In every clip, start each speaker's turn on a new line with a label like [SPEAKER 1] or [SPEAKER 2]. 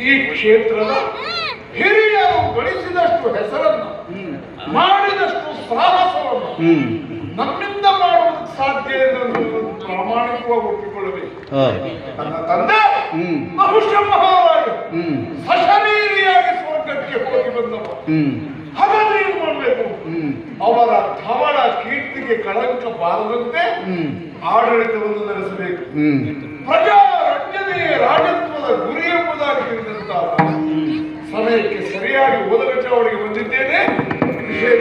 [SPEAKER 1] ಈ ಕ್ಷೇತ್ರದ ಹಿರಿಯರು ಗಳಿಸಿದಷ್ಟು ಹೆಸರನ್ನು ಮಾಡಿದಷ್ಟು ಸಾಹಸವನ್ನು
[SPEAKER 2] ಹ್ಮ್
[SPEAKER 1] ನಮ್ಮಿಂದ ಮಾಡುವುದಕ್ಕೆ ಸಾಧ್ಯ ಎನ್ನುವುದು ಪ್ರಾಮಾಣಿಕವಾಗಿ ಒಪ್ಪಿಕೊಳ್ಳಬೇಕು ನನ್ನ ತಂದೆ
[SPEAKER 2] ಹ್ಮ್.
[SPEAKER 1] ಬಹುಶಃ ಮಹಾರಾಜ
[SPEAKER 2] ಹ್ಮ್
[SPEAKER 1] ಸಶರೀರಿಯಾಗಿ ಸ್ವರ್ಗಕ್ಕೆ ಹೋಗಿ ಬಂದವ
[SPEAKER 2] ಹ್ಮ್
[SPEAKER 1] ಹಾಗಾದ್ರೆ ಏನ್ ಮಾಡ್ಬೇಕು
[SPEAKER 2] ಹ್ಮ್
[SPEAKER 1] ಅವರ ಧವಳ ಕೀರ್ತಿಗೆ ಕಳಂಕ ಬಾರದಂತೆ
[SPEAKER 2] ಹ್ಮ್
[SPEAKER 1] ಆಡಳಿತವನ್ನು ನಡೆಸಬೇಕು
[SPEAKER 2] ಹ್ಮ್
[SPEAKER 1] ಪ್ರಜಾ ರಕ್ಷಣೆಯೇ ರಾಜತ್ವದ ಗುರಿ ಎಂಬುದಾಗಿ ತಿಳಿದಂತ ಸಮಯಕ್ಕೆ ಸರಿಯಾಗಿ ಓದಕ ಚಾವಡಿಗೆ ಬಂದಿದ್ದೇನೆ ವಿಶೇಷ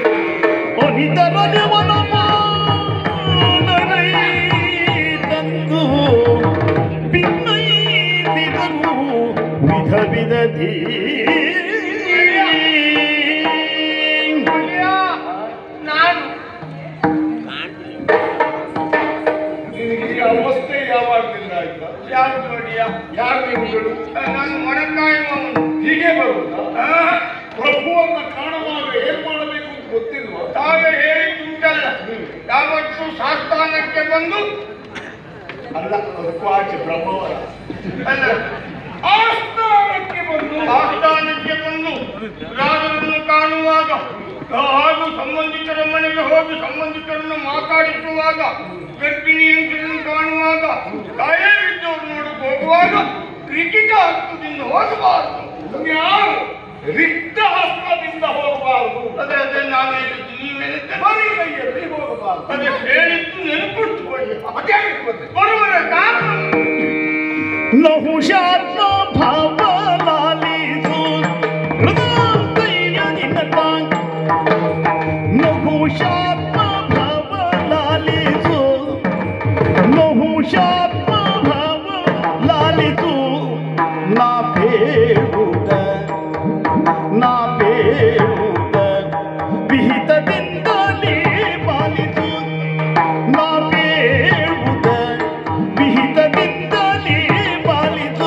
[SPEAKER 2] ತಂದು ಭಿನ್ನೈಸಿದರು ವಿಧ ವಿಧದಿ
[SPEAKER 3] ನಾನು
[SPEAKER 1] ನಿನಗೆ ಈ ಅವಸ್ಥೆ ಯಾವಾಗಲಿಲ್ಲ ಆಯ್ತಾ
[SPEAKER 3] ಯಾರು ನೋಡಿಯ
[SPEAKER 1] ಯಾರು ನೀವುಗಳು
[SPEAKER 3] ನಾನು ಮೊಣಕಾಯಿ
[SPEAKER 1] ಹೀಗೆ ಬರುವುದಾ ಪ್ರಭುವನ್ನ ಕಾಣುವಾಗ ಏನ್ ಮಾಡಬೇಕು ಅಂತ ಗೊತ್ತಿಲ್ವಾ
[SPEAKER 3] ತಾವೇ ಹೇಳಿದ್ದುಂಟಲ್ಲ ಯಾವತ್ತು ಸಾಸ್ತಾನಕ್ಕೆ ಬಂದು
[SPEAKER 1] ಅಲ್ಲ ಅದಕ್ಕೂ ಆಚೆ ಬ್ರಹ್ಮವರ
[SPEAKER 3] ಅಲ್ಲ
[SPEAKER 1] ಆಸ್ಥಾನಕ್ಕೆ ಬಂದು
[SPEAKER 3] ಆಸ್ಥಾನಕ್ಕೆ ಬಂದು ರಾಜರನ್ನು ಕಾಣುವಾಗ ಹಾಗೂ ಸಂಬಂಧಿಕರ ಮನೆಗೆ ಹೋಗಿ ಸಂಬಂಧಿಕರನ್ನು ಮಾತಾಡಿಸುವಾಗ ಗರ್ಭಿಣಿ ಹೆಂಗಸರನ್ನು ಕಾಣುವಾಗ ಕಾಯೇ ಬಿದ್ದವರು ನೋಡಕ್ ಹೋಗುವಾಗ ಕ್ರಿಕೆಟ್ ಹಸ್ತದಿಂದ ಹೋಗಬಾರದು
[SPEAKER 1] ಯಾರು ರಿಕ್ತ ಹಸ್ತದಿಂದ ಹೋಗಬಾರದು
[SPEAKER 3] ಅದೇ ಅದೇ ನಾನು ಹೇಳಿದ್ದು ನೀವೇನಿದ್ದೆ
[SPEAKER 1] ಬರೀ ಕೈಯಲ್ಲಿ ಹೋಗಬಾರದು
[SPEAKER 3] ಅದೇ ಹೇಳಿದ್ದು ನೆನಪಿಟ್ಟುಕೊಳ್ಳಿ
[SPEAKER 1] ಅದೇ ಬಂದೆ
[SPEAKER 3] ಬರುವರ ಕಾರಣ
[SPEAKER 2] ನಹುಷಾತ್ಮ ಭಾವ ಲಾಲಿಸು ಹೃದಯ ತಾಂಗ್ ನಹುಷಾತ್ಮ ಭಾವ ಲಾಲಿಸು ನಹುಷಾತ್ಮ ಭಾವ ಲಾಲಿಸು ನಾ ಬೇಡುದ ನಾ ಬೇಡುದ ವಿಹಿತದಿಂದಲೇ ಪಾಲಿಸು ನಾ ಬೇಡುದ ವಿಹಿತದಿಂದಲೇ ಪಾಲಿಸು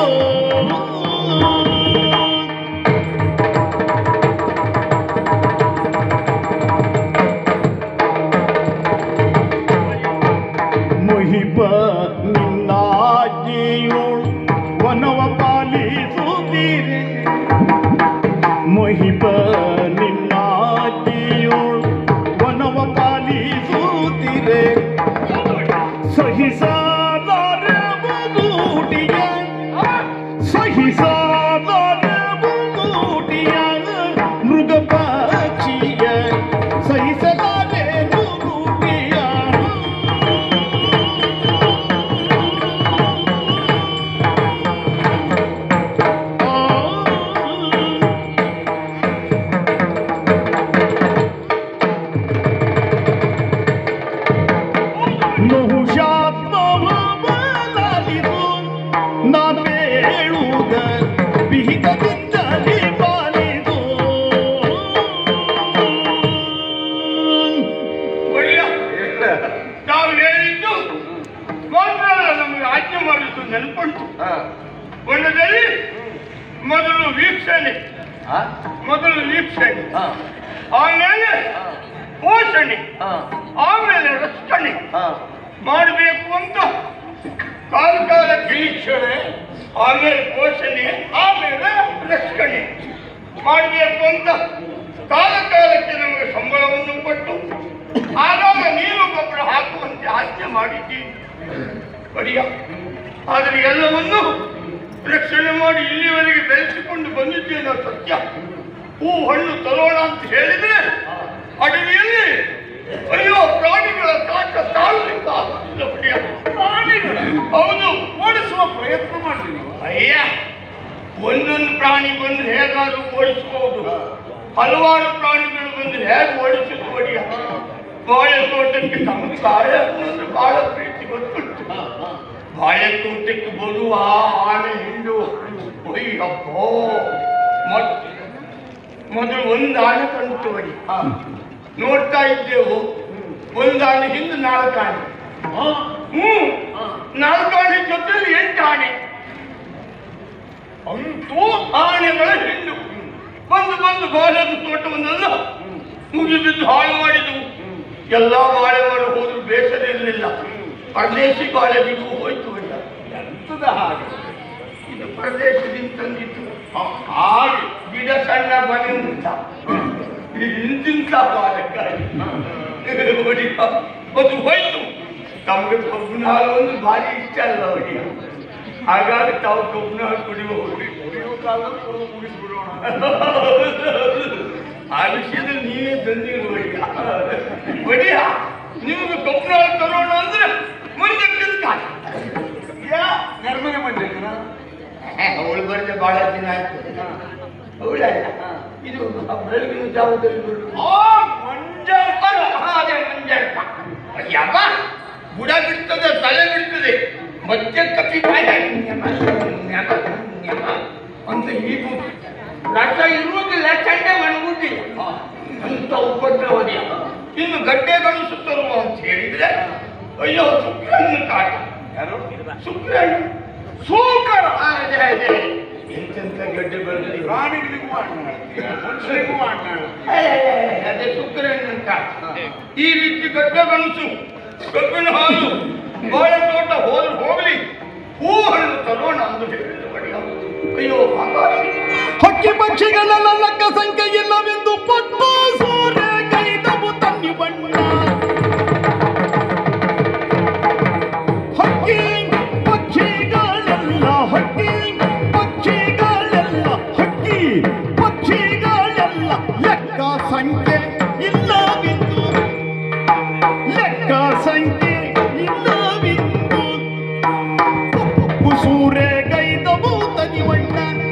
[SPEAKER 2] ಮೊಹಿಪ ನಿನ್ನಾಜ್ಞೆಯೋಳು ವನವ ಪಾಲಿಸುತ್ತೀರೆ ಮೊಹಿಪ ನಿನ್ನಾಜ್ಞೆಯೋಳು ವನವ ಪಾಲಿಸುತ್ತೀರೆ ಸಹಿಸಲಾರೆ ಬೂಟಿಯ ಸಹಿಸಲಾರೆ ಬೂಟಿಯ ಮೃಗ ಪಕ್ಷಿಯ ಸಹಿಸಲಾರೆ ಬೂಟಿಯ ಬಹುಶಾತ್ಮವಲಾಲಿದು ನಾ ಬೇಳುವುದ ವಿಹಿತದಿಂದಲೇ ಪಾಲಿದು
[SPEAKER 3] ಒಳ್ಳೆಯ ತಾವು ಹೇಳಿದ್ದು ಮಾತ್ರ ಅಲ್ಲ, ನಮಗೆ ಆಜ್ಞೆ ಮಾಡಿದ್ದು ನೆನಪುಂಟು ಒಂದರಲ್ಲಿ ಮೊದಲು ವೀಕ್ಷಣೆ ಮೊದಲು ವೀಕ್ಷಣೆ ಆಮೇಲೆ ಪೋಷಣೆ ಆಮೇಲೆ ರಕ್ಷಣೆ ಮಾಡಬೇಕು ಅಂತ ಕಾಲ ಕಾಲ ವೀಕ್ಷಣೆ ಆಮೇಲೆ ಪೋಷಣೆ ಆಮೇಲೆ ರಕ್ಷಣೆ ಮಾಡಬೇಕು ಅಂತ ಕಾಲ ಕಾಲಕ್ಕೆ ನಮಗೆ ಸಂಬಳವನ್ನು ಕೊಟ್ಟು ಆಗಾಗ ನೀರು ಗೊಬ್ಬರ ಹಾಕುವಂತೆ ಆಜ್ಞೆ ಮಾಡಿದ್ದೀನಿ ಬರಿಯ ಆದರೆ ಎಲ್ಲವನ್ನು ರಕ್ಷಣೆ ಮಾಡಿ ಇಲ್ಲಿವರೆಗೆ ಬೆಳೆಸಿಕೊಂಡು ಬಂದಿದ್ದೇನೆ ಸತ್ಯ ಹೂ ಹಣ್ಣು ತರೋಣ ಅಂತ ಹೇಳಿದ್ರೆ ಅಡವಿಯಲ್ಲಿ ಅಯ್ಯೋ ಪ್ರಾಣಿಗಳ ಕಾಟ ತಾಳಲಿಕ್ಕೆ ಆಗುತ್ತಿಲ್ಲ ಬಡಿಯ ಪ್ರಾಣಿಗಳ ಹೌದು
[SPEAKER 1] ಓಡಿಸುವ ಪ್ರಯತ್ನ ಮಾಡಲಿ
[SPEAKER 3] ಅಯ್ಯ ಒಂದೊಂದು ಪ್ರಾಣಿ ಬಂದು ಹೇಗಾದ್ರೂ ಓಡಿಸಬಹುದು ಹಲವಾರು ಪ್ರಾಣಿಗಳು ಬಂದು ಹೇಗೆ ಓಡಿಸಿದ್ರು ಒಡಿಯ ಬಾಳೆ ತೋಟಕ್ಕೆ ತಮ್ಮ ಕಾಳೆ ಹಣ್ಣು ಬಹಳ ಪ್ರೀತಿ ಗೊತ್ತುಂಟು ಬಾಳೆ ತೋಟಕ್ಕೆ ಬರುವ ಆನೆ ಹಿಂಡು ಅಯ್ಯಪ್ಪೋ ಮೊದ್- ಮೊದಲು ಒಂದು ಆನೆ ಕಂಡು ಬಡಿ ನೋಡ್ತಾ ಇದ್ದೆವು ಒಂದು ಆನೆ ಹಿಂದೆ ನಾಲ್ಕು ಆನೆ ಹ್ಮ್ ನಾಲ್ಕು ಆನೆ ಜೊತೆಲಿ ಎಂಟು ಆನೆ ಅಂತೂ ಆನೆಗಳ ಹಿಂಡು ಬಂದು ಬಂದು ಬಾಳೆದು ತೋಟವನ್ನೆಲ್ಲ ಮುಗಿಬಿದ್ದು ಹಾಳು ಮಾಡಿದವು ಎಲ್ಲ ಬಾಳೆ ಮರ ಹೋದ್ರು ಬೇಸರ ಇರಲಿಲ್ಲ ಪರದೇಶಿ ಬಾಳೆ ಬಿಡು ಹೋಯ್ತು ಇಲ್ಲ
[SPEAKER 1] ಎಂತದ ಹಾಗೆ
[SPEAKER 3] ಇದು ಪರದೇಶದಿಂದ ತಂದಿತ್ತು ಹಾಗೆ ಗಿಡ ಸಣ್ಣ ಮನೆ ಉಂಟ ಇಂತಿಂತ ಬಾಲಕಾಯಿ ಹೊಡಿತ ಅದು ಹೋಯ್ತು ತಮಗೆ ಕಬ್ಬಿನ ಹಾಲು ಒಂದು ಭಾರಿ ಇಷ್ಟ ಅಲ್ಲ ಅವರಿಗೆ ಹಾಗಾಗಿ ತಾವು ಕಬ್ಬಿನ ಹಾಲು ಕುಡಿಬಹುದು
[SPEAKER 1] ಕುಡಿಯುವ ಕಾಲದಲ್ಲಿ ಕುಡಿದು ಮುಗಿಸ್ಬಿಡೋಣ
[SPEAKER 3] ಆ ವಿಷಯದಲ್ಲಿ ನೀವೇ ತಂದಿರು ಒಡಿಯ ಒಡಿಯ ನಿಮಗೆ ಕಬ್ಬಿನ ಹಾಲು ತರೋಣ ಅಂದ್ರೆ ಮುಂದೆ ಕಿತ್ಕಾಟ
[SPEAKER 1] ಯಾ ನೆರಮನೆ ಮಂಡ್ಯಕ್ಕನ
[SPEAKER 3] ಅವಳು ಬರದೆ ಬಹಳ ದಿನ ಆಯ್ತು ಅವಳಲ್ಲ ಇದು ಬೆಳಗಿನ ಜಾವದಲ್ಲಿ ಬರುದು.
[SPEAKER 1] ಆ ಮಂಜಪ್ಪ
[SPEAKER 3] ಹಾ, ಅದೇ ಮಂಜಪ್ಪ ಯಪ್ಪ ಬುಡ ಬಿಡ್ತದೆ ತಲೆ ಬಿಡ್ತದೆ ಮಧ್ಯ ಕಪಿ ಅಂತ ಈಗ ರಸ ಇರುವುದಿಲ್ಲ ಚಂಡೆ ಒಣಗುವುದಿಲ್ಲ ಅಂತ ಉಪದ್ರವದಿಯ ಇನ್ನು ಗಡ್ಡೆ ಗಣಿಸುತ್ತರುವ ಅಂತ ಹೇಳಿದ್ರೆ ಅಯ್ಯೋ ಶುಕ್ರನ್ನು ಕಾಟ
[SPEAKER 1] ಯಾರು
[SPEAKER 3] ಶುಕ್ರನು
[SPEAKER 1] ಸೂಕರ
[SPEAKER 3] ಅದೇ ಅದೇ ಎಂತೆಂತ ಗಡ್ಡೆ ಬೆಳೆದಿಲ್ಲ
[SPEAKER 1] ಪ್ರಾಣಿಗಳಿಗೂ ಮಾತನಾಡ್ತೀಯ ಮನುಷ್ಯರಿಗೂ ಮಾತನಾಡ್ತೀಯ
[SPEAKER 3] ಅದೇ ಶುಕ್ರನಂತ ಈ ರೀತಿ ಗಡ್ಡೆ ಗಣಸು ಕಬ್ಬಿನ ಹಾಲು ಬಾಳೆ ತೋಟ ಹೋದ್ರೆ ಹೋಗ್ಲಿ ಹೂ ಹಣ್ಣು ತರೋಣ ಅಂದು ಹೇಳಿದ್ರು ಒಡೆಯ. ಅಯ್ಯೋ ಆಕಾಶ
[SPEAKER 2] ಹಕ್ಕಿ ಪಕ್ಷಿಗಳೆಲ್ಲ ಲೆಕ್ಕ ಸಂಖ್ಯೆ ಇಲ್ಲವೆಂದು ಪಟ್ಟು ಸೂರ್ಯ ಕೈದವು ತನ್ನಿ ಬಣ್ಣ ಹಕ್ಕಿ ಪಕ್ಷಿಗಳೆಲ್ಲ ಹಕ್ಕಿ ಪಕ್ಷಿಗಳೆಲ್ಲ ಹಕ್ಕಿ ಪಕ್ಷಿಗಳೆಲ್ಲ ಲೆಕ್ಕ ಸಂಖ್ಯೆ ಇಲ್ಲವೆಂದು ಲೆಕ್ಕ ಸಂಖ್ಯೆ ಇಲ್ಲವೆಂದು ಕುಸೂರೆ ಗೈದವು ತನಿವಣ್ಣ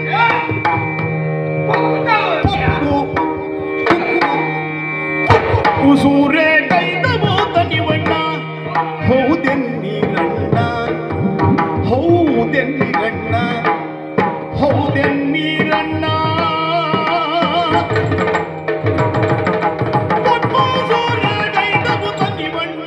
[SPEAKER 2] ಕುಸೂರೆ ಗೈದವು ತನಿವಣ್ಣ ಹೌದೆನ್ನೀರಣ್ಣ ಹೌದೆನ್ನೀರಣ್ಣ ಹೌದೆನ್ನೀರಣ್ಣ ಕುಸೂರೆ ಗೈದವು ತನಿವಣ್ಣ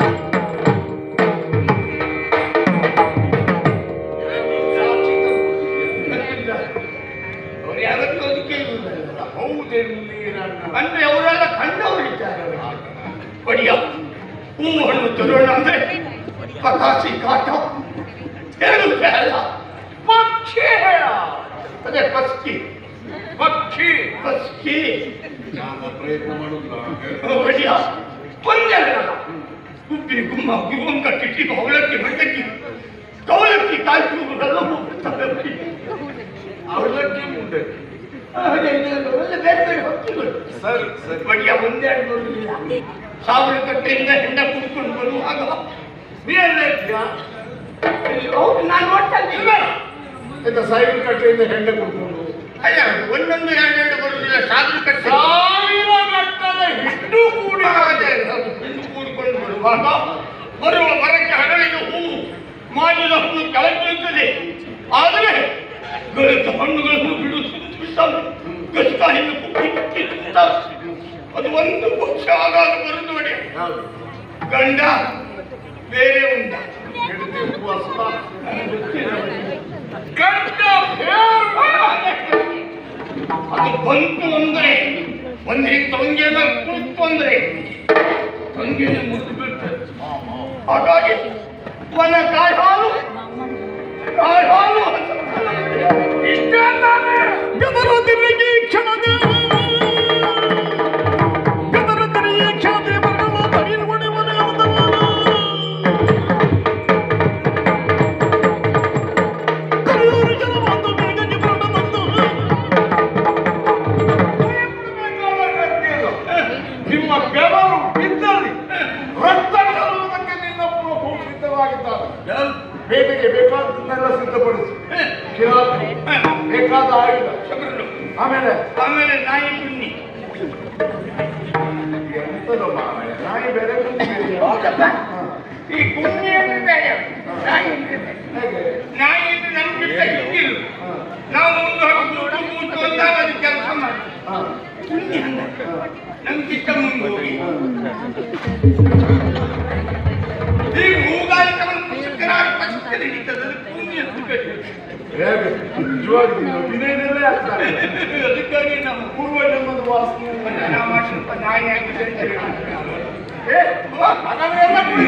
[SPEAKER 3] ಅವ್ರು ಯಾವತ್ತೂ ಅದಕ್ಕೆ ಇರುವುದಿಲ್ಲ
[SPEAKER 1] ಹೌದೆನ್ನೀರಣ್ಣ
[SPEAKER 3] ಅಂದ್ರೆ ಅವರೆಲ್ಲ ಕಂಡವರಿದ್ದಾರೆ ಒಡಿಯ ಹೂ ಹಣ್ಣು ತರೋಣ ಅಂದ್ರೆ ಪಟಾಸಿ ಕಾಟ ಹೇಳುತ್ತೆ ಅಲ್ಲ
[SPEAKER 1] ಪಕ್ಷಿ ಹೇಳ
[SPEAKER 3] ಅದೇ ಪಸ್ಕಿ
[SPEAKER 1] ಪಕ್ಷಿ
[SPEAKER 3] ಪಸ್ಕಿ
[SPEAKER 1] ನಾನು ಪ್ರಯತ್ನ ಮಾಡುದಿಲ್ಲ
[SPEAKER 3] ಒಡಿಯ ಒಂದೇ ಹೇಳಲ್ಲ ಗುಬ್ಬಿ ಗುಮ್ಮ ಗುಮ್ಮ ಕಟ್ಟಿ ಅವಲಕ್ಕಿ ಬೆಟ್ಟಕ್ಕಿ ಕವಲಕ್ಕಿ ಕಾಯ್ತು ಎಲ್ಲ ಹೋಗ್ಬಿಡ್ತಾರೆ
[SPEAKER 1] ಅವಲಕ್ಕಿ ಮುಂದೆ
[SPEAKER 3] ಹಾಗೆ ಇದು ಎಲ್ಲ ಬೇರೆ ಬೇರೆ ಹಕ್ಕಿಗಳು
[SPEAKER 1] ಸರಿ ಸರಿ
[SPEAKER 3] ಬಡಿಯ ಒಂದೇ ಬರುವುದಿಲ್ಲ ಸಾವಿರ ಕಟ್ಟೆಯಿಂದ ಹೆಂಡ ಕುಡ್ಕೊಂಡು ಬರುವಾಗ
[SPEAKER 1] ನೀ ಎಲ್ಲ ಇದ್ದೀಯಾ
[SPEAKER 3] ಹೌದು ನಾನು ನೋಡ್ತಾ ಇದ್ದೀನಿ
[SPEAKER 1] ಆಯ್ತಾ ಸಾವಿರ ಕಟ್ಟೆಯಿಂದ ಹೆಂಡೆ ಕೊಡ್ಕೊಂಡು
[SPEAKER 3] ಅಲ್ಲ ಒಂದೊಂದು ಎರಡು ಬರುವುದಿಲ್ಲ ಸಾವಿರ ಕಟ್ಟೆ
[SPEAKER 1] ಸಾವಿರ ಗಟ್ಟದ ಹಿಟ್ಟು ಕೂಡಿ
[SPEAKER 3] ಅದೇ, ಹೌದು, ಹಿಂಡು ಕೂಡಿಕೊಂಡು ಬರುವಾಗ ಬರುವ ಮರಕ್ಕೆ ಹರಳಿದ ಹೂವು ಮಾಡಿದ ಹಣ್ಣು ಕೆಳಗೆ ಬೀಳ್ತದೆ ಆದರೆ ಗಲಿತ ಹಣ್ಣುಗಳನ್ನು ಬಿಡುತ್ತಿದ್ದಾವೆ ಗಸ್ಕಾಯಿನ ಕುಕ್ಕಿ ಕುಕ್ಕಿ ತಿಂತಾವೆ. ಅದು ಒಂದು ಪಕ್ಷ ಆಗಾಗ ಬರುವುದು ನೋಡಿ
[SPEAKER 1] ಹೌದು
[SPEAKER 3] ಗಂಡ ಬೇರೆ ಉಂಟ
[SPEAKER 1] ಹೆಂಡತಿ ಉಪವಾಸ ಗಂಡ ಹೇರ್
[SPEAKER 3] ಅದು ಬಂತು ಅಂದ್ರೆ ಒಂದೇ ತೊಂಗೆನ ಕುಳಿತು ಅಂದ್ರೆ ತೊಂಗೆನ ಮುದ್ದು ಬೀಳ್ತದೆ ಹಾಗಾಗಿ ವನ ಕಾಯಿ ಹಾಲು ಕಾಯಿ ಹಾಲು ಇಷ್ಟೇ ತಾನೇ
[SPEAKER 2] ಗದರ ತಿರುಗಿ ಕ್ಷಣದ ಗದರ ತಿರುಗಿ ಕ್ಷಣದ ಬರಲು ತಡಿಲು ಹೊಡೆಯುವನೆ ಅವನಲ್ಲ. ಕರೆಯೂರು ಜನ ಬಂದು ಬೇಗನೆ ಬರದಂದು.
[SPEAKER 1] ನಿಮ್ಮ ಬೆವರು ಬಿದ್ದಲ್ಲಿ ರಕ್ತ ಚೆಲ್ಲುವುದಕ್ಕೆ ನಿನ್ನ ಪ್ರಭು ಸಿದ್ಧವಾಗಿದ್ದಾರೆ ಬೇಟೆಗೆ ಬೇಕಾದನ್ನೆಲ್ಲ ಸಿದ್ಧಪಡಿಸಿ ಕಿರಾತಿ ಬೇಕಾದ ಆಯುಧ
[SPEAKER 3] ಶಬರನು
[SPEAKER 1] ಆಮೇಲೆ
[SPEAKER 3] ಆಮೇಲೆ ನಾಯಿ ಕುನ್ನಿ
[SPEAKER 1] ಎಂತದು ಮಾರಾಯ ನಾಯಿ ಬೇರೆ ಕುಂಡಿ ಬೇರೆ.
[SPEAKER 3] ಹೌದಪ್ಪ
[SPEAKER 1] ಹಾ.
[SPEAKER 3] ಈ ಕುನ್ನಿ ಅಂದ್ರೆ ಬೇರೆ ನಾಯಿ ಅಂದ್ರೆ ಬೇರೆ.
[SPEAKER 1] ಹೇಗೆ?
[SPEAKER 3] ನಾಯಿ ಅಂದ್ರೆ ನಮ್ಗೆ ತೆಗಿಲ್ಲ
[SPEAKER 1] ಹಾ.
[SPEAKER 3] ನಾವು ಒಂದು ಹತ್ತು ಮೂತು ಅಂದಾಗ ಅದು ಕೆಲಸ ಮಾಡ್ತೀವಿ
[SPEAKER 1] ಹಾ.
[SPEAKER 3] ಕುನ್ನಿ ಅಂದ್ರೆ ನಮ್ಗಿಂತ ಮುಂದೆ ಹೋಗಿ ಈ ಮೂಗಾಲಿಕವನ್ನು ಪುಸ್ತಕರಾಗಿ ಪುಸ್ತಕ ನಡೀತದೆ ಅದಕ್ಕೆ ಕುನ್ನಿ ಅಂತ ಕರೀತಾರೆ.
[SPEAKER 1] ಹೇಗೆ? ನಿಜವಾಗಿ ನೀವು ವಿನಯದಲ್ಲೇ ಆಗ್ತಾರೆ
[SPEAKER 3] ಅದಕ್ಕಾಗಿ ನಾವು
[SPEAKER 1] ಪೂರ್ವ ಜನ್ಮದ ವಾಸನೆ
[SPEAKER 3] ನಾವು ಸ್ವಲ್ಪ ನಾಯಿ ಆಗಿದೆ ಅಂತ ಹೇಳಿ
[SPEAKER 1] ಏ, ಹಾಗಾದ್ರೆ ಎಲ್ಲ ಕುಡಿ